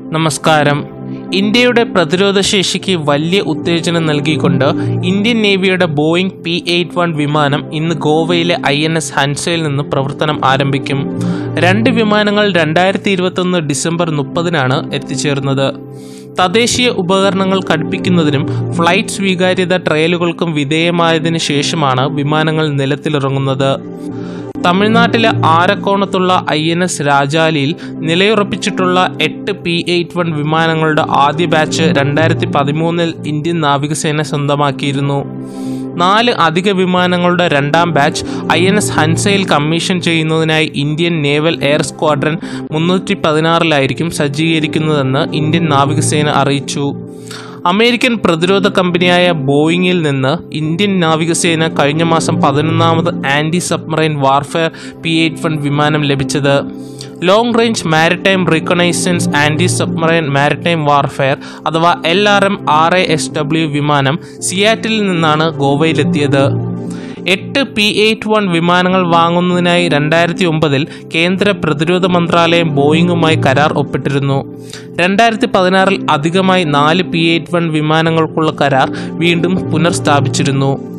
നമസ്കാരം ഇന്ത്യയുടെ പ്രതിരോധ ശേഷിക്ക് വലിയ ഉത്തേജനം നൽകിക്കൊണ്ട് ഇന്ത്യൻ നേവിയുടെ ബോയിങ് പി എയ്റ്റ് വൺ വിമാനം ഇന്ന് ഗോവയിലെ ഐ എൻ എസ് ഹൻസയിൽ നിന്ന് പ്രവർത്തനം ആരംഭിക്കും രണ്ട് വിമാനങ്ങൾ രണ്ടായിരത്തി ഇരുപത്തൊന്ന് ഡിസംബർ മുപ്പതിനാണ് എത്തിച്ചേർന്നത് തദ്ദേശീയ ഉപകരണങ്ങൾ ഘടിപ്പിക്കുന്നതിനും ഫ്ലൈറ്റ് സ്വീകാര്യത ട്രയലുകൾക്കും വിധേയമായതിനു ശേഷമാണ് വിമാനങ്ങൾ നിലത്തിലിറങ്ങുന്നത് തമിഴ്നാട്ടിലെ ആരക്കോണത്തുള്ള ഐ എൻ എസ് രാജാലിയിൽ നിലയുറപ്പിച്ചിട്ടുള്ള എട്ട് പി എയ്റ്റ് വൺ വിമാനങ്ങളുടെ ആദ്യ ബാച്ച് രണ്ടായിരത്തി പതിമൂന്നിൽ ഇന്ത്യൻ നാവികസേന സ്വന്തമാക്കിയിരുന്നു നാല് അധിക വിമാനങ്ങളുടെ രണ്ടാം ബാച്ച് ഐ എൻ എസ് ഹൻസയിൽ കമ്മീഷൻ ചെയ്യുന്നതിനായി ഇന്ത്യൻ നേവൽ എയർ സ്ക്വാഡ്രൻ മുന്നൂറ്റി പതിനാറിലായിരിക്കും സജ്ജീകരിക്കുന്നതെന്ന് ഇന്ത്യൻ നാവികസേന അറിയിച്ചു അമേരിക്കൻ പ്രതിരോധ കമ്പനിയായ ബോയിങ്ങിൽ നിന്ന് ഇന്ത്യൻ നാവികസേന കഴിഞ്ഞ മാസം പതിനൊന്നാമത് anti submarine warfare P eight one വിമാനം ലഭിച്ചത് long range maritime reconnaissance anti submarine maritime warfare അഥവാ L R M R A S W വിമാനം സിയാറ്റിൽ നിന്നാണ് ഗോവയിലെത്തിയത് എട്ട് പി എയ്റ്റ് വൺ വിമാനങ്ങൾ വാങ്ങുന്നതിനായി രണ്ടായിരത്തി ഒമ്പതിൽ കേന്ദ്ര പ്രതിരോധ മന്ത്രാലയം ബോയിങ്ങുമായി കരാർ ഒപ്പിട്ടിരുന്നു രണ്ടായിരത്തി പതിനാറിൽ അധികമായി നാല് പി എയ്റ്റ് വൺ വിമാനങ്ങൾക്കുള്ള കരാർ വീണ്ടും പുനർസ്ഥാപിച്ചിരുന്നു